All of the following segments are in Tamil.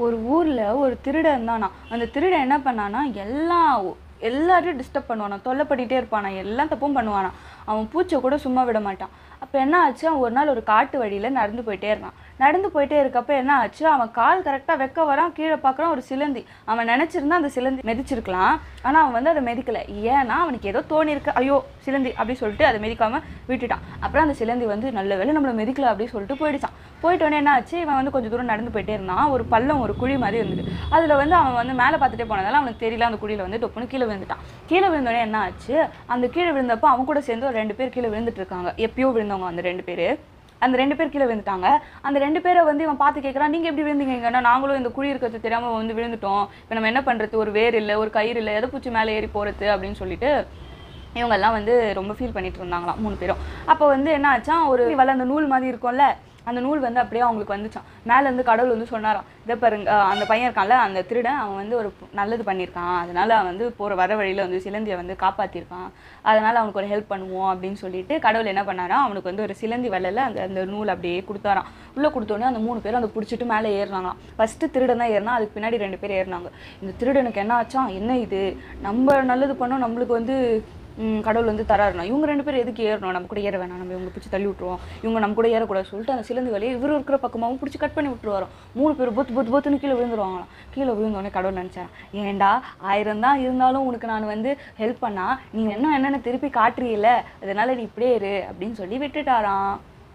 ஒரு ஊரில் ஒரு திருடன் தானா அந்த திருடன் என்ன பண்ணானா எல்லா எல்லாரையும் டிஸ்டர்ப் பண்ணுவானா தொல்லை பண்ணிகிட்டே இருப்பானா எல்லாம் தப்பும் பண்ணுவானா அவன் பூச்சை கூட சும்மா விட மாட்டான் அப்போ என்ன ஆச்சு அவன் ஒரு நாள் ஒரு காட்டு வழியில் நடந்து போயிட்டே இருந்தான் நடந்து போயிட்டே இருக்கப்ப என்ன ஆச்சு அவன் கால் கரெக்டாக வைக்க வரான் கீழே பார்க்குறான் ஒரு சிலந்தி அவன் நினச்சிருந்தா அந்த சிலந்தி மிதிச்சிருக்கலாம் ஆனால் அவன் வந்து அதை மிதிக்கலை ஏன்னா அவனுக்கு ஏதோ தோணி இருக்கு ஐயோ சிலந்தி அப்படி சொல்லிட்டு அதை மிதிக்காம விட்டுட்டான் அப்புறம் அந்த சிலந்தி வந்து நல்ல வேளை நம்மளை மிதிக்கல அப்படின்னு சொல்லிட்டு போயிடுச்சான் போயிட்டோன்னே என்ன ஆச்சு இவன் வந்து கொஞ்சம் தூரம் நடந்து போயிட்டே இருந்தான் ஒரு பள்ளம் ஒரு குழி மாதிரி இருந்தது அதில் வந்து அவன் வந்து மேலே பார்த்துட்டே போனதால அவனுக்கு தெரியல அந்த குழியில் வந்து டொப்புன்னு கீழே விழுந்துட்டான் கீழே விழுந்தோடனே என்ன ஆச்சு அந்த கீழே விழுந்தப்போ அவன் கூட சேர்ந்து ஒரு ரெண்டு பேர் கீழே விழுந்துட்டு இருக்காங்க எப்பயோ விழுந்தவங்க அந்த ரெண்டு பேர் அந்த ரெண்டு பேர் கீழே விழுந்துட்டாங்க அந்த ரெண்டு பேரை வந்து இவன் பார்த்து கேட்குறான் நீங்கள் எப்படி விழுந்தீங்கன்னா நாங்களும் இந்த குழி இருக்கிறது தெரியாமல் வந்து விழுந்துட்டோம் இப்போ நம்ம என்ன பண்ணுறது ஒரு வேர் இல்லை ஒரு கயிறு இல்லை எதை பூச்சி மேலே ஏறி போகிறது அப்படின்னு சொல்லிட்டு இவங்கெல்லாம் வந்து ரொம்ப ஃபீல் பண்ணிட்டு இருந்தாங்களாம் மூணு பேரும் அப்போ வந்து என்ன ஆச்சான் ஒரு வலை அந்த நூல் மாதிரி இருக்கும்ல அந்த நூல் வந்து அப்படியே அவங்களுக்கு வந்துச்சான் மேலே இருந்து கடவுள் வந்து சொன்னாராம் இதை பாருங்க அஹ் அந்த பையன் இருக்கான்ல அந்த திருடன் அவன் வந்து ஒரு நல்லது பண்ணியிருக்கான் அதனால அவன் வந்து போகிற வர வழியில் வந்து சிலந்தியை வந்து காப்பாற்றிருக்கான் அதனால அவனுக்கு ஒரு ஹெல்ப் பண்ணுவோம் அப்படின்னு சொல்லிட்டு கடவுள் என்ன பண்ணாராம் அவனுக்கு வந்து ஒரு சிலந்தி வலையில் அந்த அந்த நூல் அப்படியே கொடுத்தாராம் உள்ளே கொடுத்தோன்னே அந்த மூணு பேரும் அதை பிடிச்சிட்டு மேலே ஏறினாங்களாம் ஃபஸ்ட்டு திருடன் தான் ஏறினா அதுக்கு பின்னாடி ரெண்டு பேர் ஏறினாங்க இந்த திருடனுக்கு என்ன ஆச்சான் என்ன இது நம்ம நல்லது பண்ணோம் நம்மளுக்கு வந்து ம், கடவுள் வந்து தராருனா இவங்க ரெண்டு பேரும் எதுக்கு ஏறணும் நம்ம கூட ஏற வேணாம் நம்ம இவங்க பிடிச்சி தள்ளி விட்டுருவோம் இவங்க நம்ம கூட ஏறக்கூடாது சொல்லிட்டு அந்த சிலந்தி வழியை இவர் இருக்கிற பக்கமாகவும் பிடிச்சி கட் பண்ணி விட்டுருவாரோம் மூணு பேர் பொத்து பொத்து பொத்துன்னு கீழே விழுந்துருவாங்களாம் கீழே விழுந்தோடனே கடவுள் நினச்சாராம் ஏன்டா ஆயிரம் தான் இருந்தாலும் உனக்கு நான் வந்து ஹெல்ப் பண்ணா நீ என்ன என்னென்ன திருப்பி காட்டுறீல அதனால நீ இப்படியே இரு அப்படின்னு சொல்லி விட்டுட்டாராம்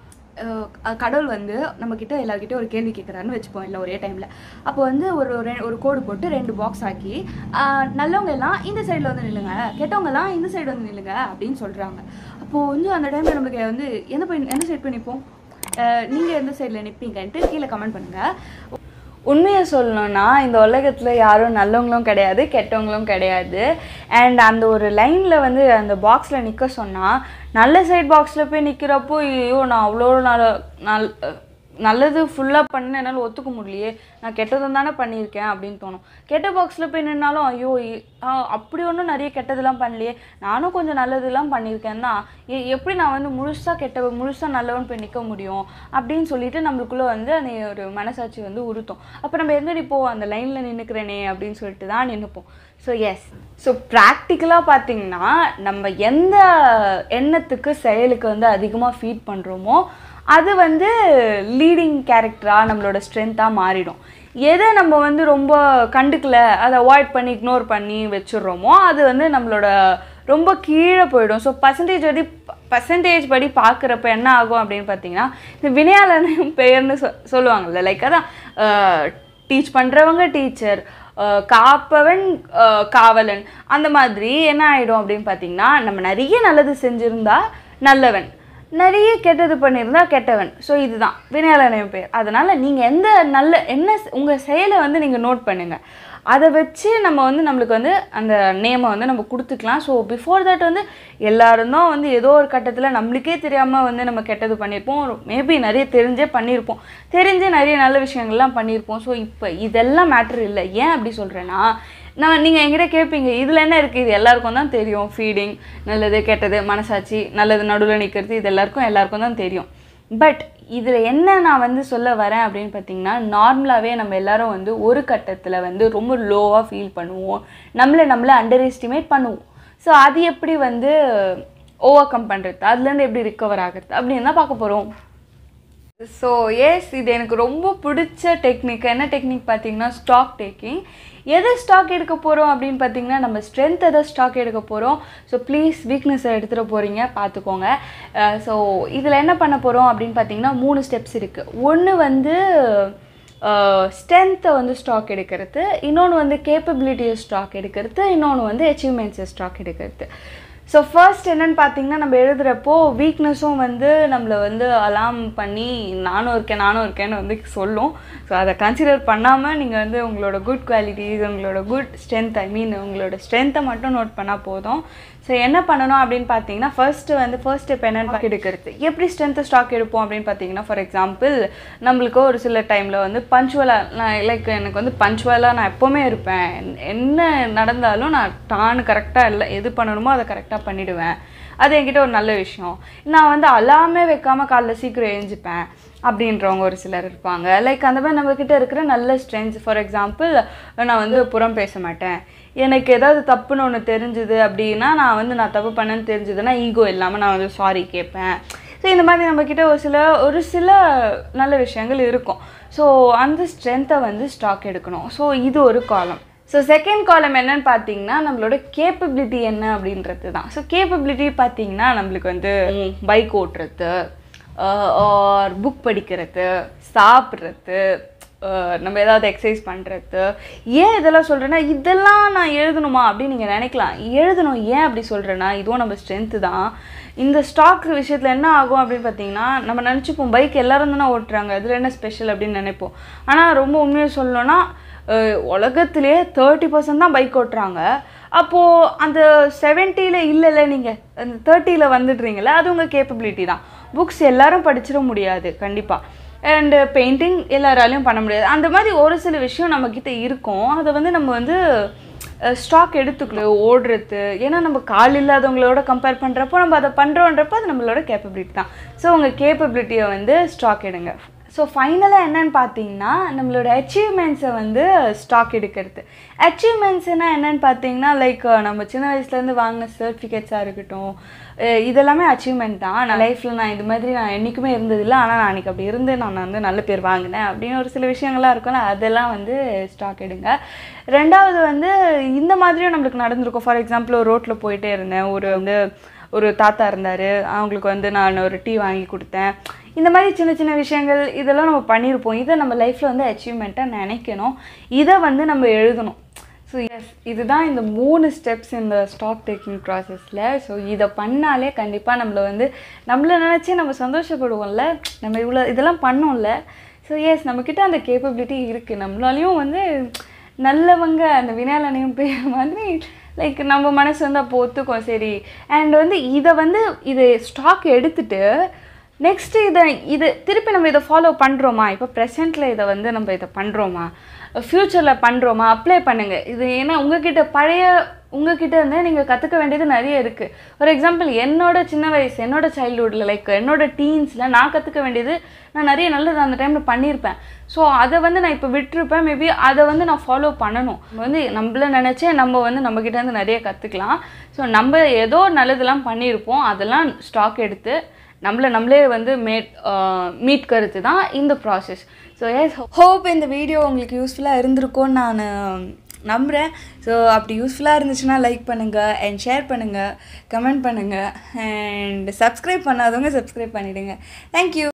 அஹ் அஹ் கடவுள் வந்து நம்ம கிட்ட எல்லார்கிட்ட ஒரு கேள்வி கேட்குறாருன்னு வச்சுப்போம் இல்லை ஒரே டைமில் அப்போ வந்து ஒரு ரெ- ஒரு கோடு போட்டு ரெண்டு பாக்ஸ் ஆக்கி அஹ் நல்லவங்க எல்லாம் இந்த சைடில் வந்து நில்லுங்க கெட்டவங்க எல்லாம் இந்த சைடு வந்து நில்லுங்க அப்படின்னு சொல்கிறாங்க அப்போது வந்து அந்த டைமில் நமக்கு வந்து எந்த போய் எந்த சைடு போய் நிற்போம் நீங்கள் எந்த சைடில் நிற்பீங்கன்ட்டு கீழே கமெண்ட் பண்ணுங்கள் உண்மையை சொல்லணும்னா இந்த உலகத்தில் யாரும் நல்லவங்களும் கிடையாது கெட்டவங்களும் கிடையாது அண்ட் அந்த ஒரு லைனில் வந்து அந்த பாக்ஸில் நிற்க சொன்னால் நல்ல சைட் பாக்ஸில் போய் நிற்கிறப்போ ஐயோ நான் அவ்வளோ நல்ல நல் நல்லது ஃபுல்லாக பண்ண என்னால் ஒத்துக்க முடியலையே நான் கெட்டதும் தானே பண்ணியிருக்கேன் அப்படின்னு தோணும் கெட்ட பாக்ஸில் போய் நின்னாலும் ஐயோ இ- ஆ, அப்படி ஒன்றும் நிறைய கெட்டதெல்லாம் பண்ணலையே நானும் கொஞ்சம் நல்லதெல்லாம் பண்ணியிருக்கேன் தான் எ- எப்படி நான் வந்து முழுசாக கெட்ட முழுசாக நல்லவன் போய் நிற்க முடியும் அப்படின்னு சொல்லிட்டு நம்மளுக்குள்ளே வந்து அந்த ஒரு மனசாட்சி வந்து உறுத்தும் அப்போ நம்ம எங்கடி போவோம் அந்த லைனில் நின்றுக்கிறேனே அப்படின்னு சொல்லிட்டு தான் நின்றுப்போம் ஸோ எஸ் ஸோ ப்ராக்டிக்கலாக பார்த்தீங்கன்னா நம்ம எந்த எண்ணத்துக்கு செயலுக்கு வந்து அதிகமாக ஃபீட் பண்ணுறோமோ அது வந்து லீடிங் கேரக்டராக நம்மளோட ஸ்ட்ரென்த்தாக மாறிடும் எதை நம்ம வந்து ரொம்ப கண்டுக்கல அதை அவாய்ட் பண்ணி இக்னோர் பண்ணி வச்சிடுறோமோ அது வந்து நம்மளோட ரொம்ப கீழே போயிடும் ஸோ பர்சன்டேஜ் படி பர்சன்டேஜ் படி பார்க்குறப்ப என்ன ஆகும் அப்படின்னு பார்த்தீங்கன்னா இந்த வினையாளனையும் பெயர்னு சொ சொல்லுவாங்கல்ல லைக் அதான் டீச் பண்ணுறவங்க டீச்சர் காப்பவன் அஹ், காவலன் அந்த மாதிரி என்ன ஆகிடும் அப்படின்னு பார்த்தீங்கன்னா நம்ம நிறைய நல்லது செஞ்சுருந்தா நல்லவன் நிறைய கெட்டது பண்ணியிருந்தா கெட்டவன் ஸோ இதுதான் வினையாளனையும் பேர் அதனால் நீங்கள் எந்த நல்ல என்ன உங்கள் செயலை வந்து நீங்கள் நோட் பண்ணுங்கள் அதை வச்சு நம்ம வந்து நம்மளுக்கு வந்து அந்த நேமை வந்து நம்ம கொடுத்துக்கலாம் ஸோ பிஃபோர் தட் வந்து எல்லாரும் தான் வந்து ஏதோ ஒரு கட்டத்தில் நம்மளுக்கே தெரியாமல் வந்து நம்ம கெட்டது பண்ணியிருப்போம் மேபி நிறைய தெரிஞ்சே பண்ணியிருப்போம் தெரிஞ்சே நிறைய நல்ல விஷயங்கள்லாம் பண்ணியிருப்போம் ஸோ இப்போ இதெல்லாம் மேட்ரு இல்லை ஏன் அப்படி சொல்கிறேன்னா நான் நீங்கள் என்கிட்ட கேட்பீங்க இதில் என்ன இருக்குது இது எல்லாருக்கும் தான் தெரியும் ஃபீடிங் நல்லது கெட்டது மனசாட்சி நல்லது நடுவில் நிற்கிறது இது எல்லாருக்கும் எல்லாருக்கும் தான் தெரியும் பட் இதில் என்ன நான் வந்து சொல்ல வரேன் அப்படின்னு பார்த்தீங்கன்னா நார்மலாகவே நம்ம எல்லாரும் வந்து ஒரு கட்டத்தில் வந்து ரொம்ப லோவாக ஃபீல் பண்ணுவோம் நம்மளை நம்மளை அண்டர் எஸ்டிமேட் பண்ணுவோம் ஸோ அது எப்படி வந்து ஓவர் கம் பண்ணுறது அதுலேருந்து எப்படி ரிக்கவர் ஆகுறது அப்படின்னு தான் பார்க்க போகிறோம் ஸோ எஸ் இது எனக்கு ரொம்ப பிடிச்ச டெக்னிக் என்ன டெக்னிக் பார்த்தீங்கன்னா ஸ்டாக் டேக்கிங் எதை ஸ்டாக் எடுக்க போகிறோம் அப்படின்னு பார்த்தீங்கன்னா நம்ம ஸ்ட்ரென்த் எதை ஸ்டாக் எடுக்க போகிறோம் ஸோ ப்ளீஸ் வீக்னஸை எடுத்துகிட்டு போகிறீங்க பார்த்துக்கோங்க ஸோ இதில் என்ன பண்ண போகிறோம் அப்படின்னு பார்த்தீங்கன்னா மூணு ஸ்டெப்ஸ் இருக்குது ஒன்று வந்து ஸ்ட்ரென்த்தை வந்து ஸ்டாக் எடுக்கிறது இன்னொன்று வந்து கேப்பபிலிட்டியை ஸ்டாக் எடுக்கிறது இன்னொன்று வந்து அச்சீவ்மெண்ட்ஸை ஸ்டாக் எடுக்கிறது ஸோ ஃபர்ஸ்ட் என்னன்னு பார்த்தீங்கன்னா நம்ம எழுதுகிறப்போ வீக்னஸும் வந்து நம்மளை வந்து அலாம் பண்ணி நானும் இருக்கேன் நானும் இருக்கேன்னு வந்து சொல்லும் ஸோ அதை கன்சிடர் பண்ணாமல் நீங்கள் வந்து உங்களோட குட் குவாலிட்டிஸ் உங்களோட குட் ஸ்ட்ரென்த் ஐ மீன் உங்களோட ஸ்ட்ரென்த்தை மட்டும் நோட் பண்ணால் போதும் ஸோ என்ன பண்ணணும் அப்படின்னு பார்த்தீங்கன்னா ஃபர்ஸ்ட்டு வந்து ஃபர்ஸ்ட் ஸ்டெப் என்னன்னு பார்க்க எடுக்கிறது எப்படி ஸ்ட்ரென்த்து ஸ்டாக் எடுப்போம் அப்படின்னு பார்த்தீங்கன்னா ஃபார் எக்ஸாம்பிள் நம்மளுக்கு ஒரு சில டைமில் வந்து பஞ்சுவலாக நான் லைக் எனக்கு வந்து பஞ்சுவலாக நான் எப்போவுமே இருப்பேன் என்ன நடந்தாலும் நான் டான்னு கரெக்டாக இல்லை எது பண்ணணுமோ அதை கரெக்டாக பண்ணிவிடுவேன் அது என்கிட்ட ஒரு நல்ல விஷயம் நான் வந்து அலாமே வைக்காமல் காலைல சீக்கிரம் எழுஞ்சிப்பேன் அப்படின்றவங்க ஒரு சிலர் இருப்பாங்க லைக் அந்த மாதிரி நம்மக்கிட்ட இருக்கிற நல்ல ஸ்ட்ரென்த்ஸ் ஃபார் எக்ஸாம்பிள் நான் வந்து புறம் பேச மாட்டேன் எனக்கு ஏதாவது தப்புன்னு ஒன்று தெரிஞ்சுது அப்படின்னா நான் வந்து நான் தப்பு பண்ணேன்னு தெரிஞ்சுதுன்னா ஈகோ இல்லாமல் நான் வந்து சாரி கேட்பேன் ஸோ இந்த மாதிரி நம்மக்கிட்ட ஒரு சில ஒரு சில நல்ல விஷயங்கள் இருக்கும் ஸோ அந்த ஸ்ட்ரென்த்தை வந்து ஸ்டாக் எடுக்கணும் ஸோ இது ஒரு காலம் ஸோ செகண்ட் காலம் என்னன்னு பார்த்தீங்கன்னா நம்மளோட கேப்பபிலிட்டி என்ன அப்படின்றது தான் ஸோ கேப்பபிலிட்டி பார்த்தீங்கன்னா நம்மளுக்கு வந்து பைக் ஓட்டுறது ஆர் புக் படிக்கிறது சாப்பிட்றது அஹ் நம்ம ஏதாவது எக்ஸசைஸ் பண்ணுறது ஏன் இதெல்லாம் சொல்கிறேன்னா இதெல்லாம் நான் எழுதணுமா அப்படின்னு நீங்கள் நினைக்கலாம் எழுதணும் ஏன் அப்படி சொல்கிறேன்னா இதுவும் நம்ம ஸ்ட்ரென்த்து தான் இந்த ஸ்டாக் விஷயத்தில் என்ன ஆகும் அப்படின்னு பார்த்தீங்கன்னா நம்ம நினச்சிப்போம் பைக் எல்லாரும் தானே ஓட்டுறாங்க இதில் என்ன ஸ்பெஷல் அப்படின்னு நினைப்போம் ஆனால் ரொம்ப உண்மையை சொல்லணும்னா அஹ் உலகத்திலேயே தேர்ட்டி பர்சன்ட் தான் பைக் ஓட்டுறாங்க அப்போது அந்த செவன்ட்டியில் இல்லைல்ல நீங்கள் அந்த தேர்ட்டியில் வந்துடுறீங்களே அது உங்கள் கேப்பபிலிட்டி தான் புக்ஸ் எல்லாரும் படிச்சிட முடியாது கண்டிப்பாக அண்டு பெயிண்டிங் எல்லாராலையும் பண்ண முடியாது அந்த மாதிரி ஒரு சில விஷயம் நம்மக்கிட்ட இருக்கும் அதை வந்து நம்ம வந்து ஸ்டாக் எடுத்துக்கணும் ஓடுறது ஏன்னா நம்ம கால் இல்லாதவங்களோட கம்பேர் பண்ணுறப்போ நம்ம அதை பண்ணுறோன்றப்போ அது நம்மளோட கேப்பபிலிட்டி தான் ஸோ உங்கள் கேப்பபிலிட்டியை வந்து ஸ்டாக் எடுங்க ஸோ ஃபைனலாக என்னன்னு பார்த்தீங்கன்னா நம்மளோட அச்சீவ்மெண்ட்ஸை வந்து ஸ்டாக் எடுக்கிறது அச்சீவ்மெண்ட்ஸ்னால் என்னன்னு பார்த்தீங்கன்னா லைக் நம்ம சின்ன வயசுலேருந்து வாங்கின சர்டிஃபிகேட்ஸாக இருக்கட்டும் அஹ் இதெல்லாமே அச்சீவ்மெண்ட் தான் நான் லைஃப்பில் நான் இது மாதிரி நான் என்றைக்குமே இருந்ததில்லை ஆனால் நான் அன்றைக்கி அப்படி இருந்து நான் வந்து நல்ல பேர் வாங்கினேன் அப்படின்னு ஒரு சில விஷயங்கள்லாம் இருக்கும்ல அதெல்லாம் வந்து ஸ்டாக் எடுங்க ரெண்டாவது வந்து இந்த மாதிரியும் நம்மளுக்கு நடந்திருக்கும் ஃபார் எக்ஸாம்பிள் ஒரு ரோட்டில் போயிட்டே இருந்தேன் ஒரு வந்து ஒரு தாத்தா இருந்தார் அவங்களுக்கு வந்து நான் ஒரு டீ வாங்கி கொடுத்தேன் இந்த மாதிரி சின்ன சின்ன விஷயங்கள் இதெல்லாம் நம்ம பண்ணியிருப்போம் இதை நம்ம லைஃப்பில் வந்து அச்சீவ்மெண்ட்டாக நினைக்கணும் இதை வந்து நம்ம எழுதணும் ஸோ எஸ் இதுதான் இந்த மூணு ஸ்டெப்ஸ் இந்த ஸ்டாக் டேக்கிங் ப்ராசஸில் ஸோ இதை பண்ணாலே கண்டிப்பாக நம்மளை வந்து நம்மளை நினச்சி நம்ம சந்தோஷப்படுவோம்ல நம்ம இவ்வளோ இதெல்லாம் பண்ணோம்ல ஸோ எஸ் நம்மக்கிட்ட அந்த கேப்பபிலிட்டி இருக்குது நம்மளாலையும் வந்து நல்லவங்க அந்த வினாலனையும் பேர் மாதிரி லைக் நம்ம மனசு வந்து அப்போ ஒத்துக்கும் சரி அண்ட் வந்து இதை வந்து இது ஸ்டாக் எடுத்துட்டு நெக்ஸ்ட்டு இதை இது திருப்பி நம்ம இதை ஃபாலோ பண்ணுறோமா இப்போ ப்ரெசென்ட்டில் இதை வந்து நம்ம இதை பண்ணுறோமா ஃப்யூச்சரில் பண்ணுறோமா அப்ளை பண்ணுங்கள் இது ஏன்னா உங்ககிட்ட பழைய உங்ககிட்ட இருந்து நீங்கள் கற்றுக்க வேண்டியது நிறைய இருக்குது ஃபார் எக்ஸாம்பிள் என்னோட சின்ன வயசு என்னோட சைல்ட்ஹுட்டில் லைக் என்னோட டீன்ஸில் நான் கற்றுக்க வேண்டியது நான் நிறைய நல்லது அந்த டைமில் பண்ணியிருப்பேன் ஸோ அதை வந்து நான் இப்போ விட்டுருப்பேன் மேபி அதை வந்து நான் ஃபாலோ பண்ணணும் நம்ம வந்து நம்மள நினச்சே நம்ம வந்து நம்மக்கிட்ட இருந்து நிறைய கற்றுக்கலாம் ஸோ நம்ம ஏதோ நல்லதெல்லாம் பண்ணியிருப்போம் அதெல்லாம் ஸ்டாக் எடுத்து நம்மளை நம்மளே வந்து மேட் மீட்கிறது தான் இந்த ப்ராசஸ் ஸோ எஸ் ஹோப் இந்த வீடியோ உங்களுக்கு யூஸ்ஃபுல்லாக இருந்திருக்கும்னு நான் நம்புகிறேன் ஸோ அப்படி யூஸ்ஃபுல்லாக இருந்துச்சுன்னா லைக் பண்ணுங்கள் அண்ட் ஷேர் பண்ணுங்கள் கமெண்ட் பண்ணுங்கள் அண்ட் சப்ஸ்கிரைப் பண்ணாதவங்க சப்ஸ்கிரைப் பண்ணிவிடுங்க தேங்க்யூ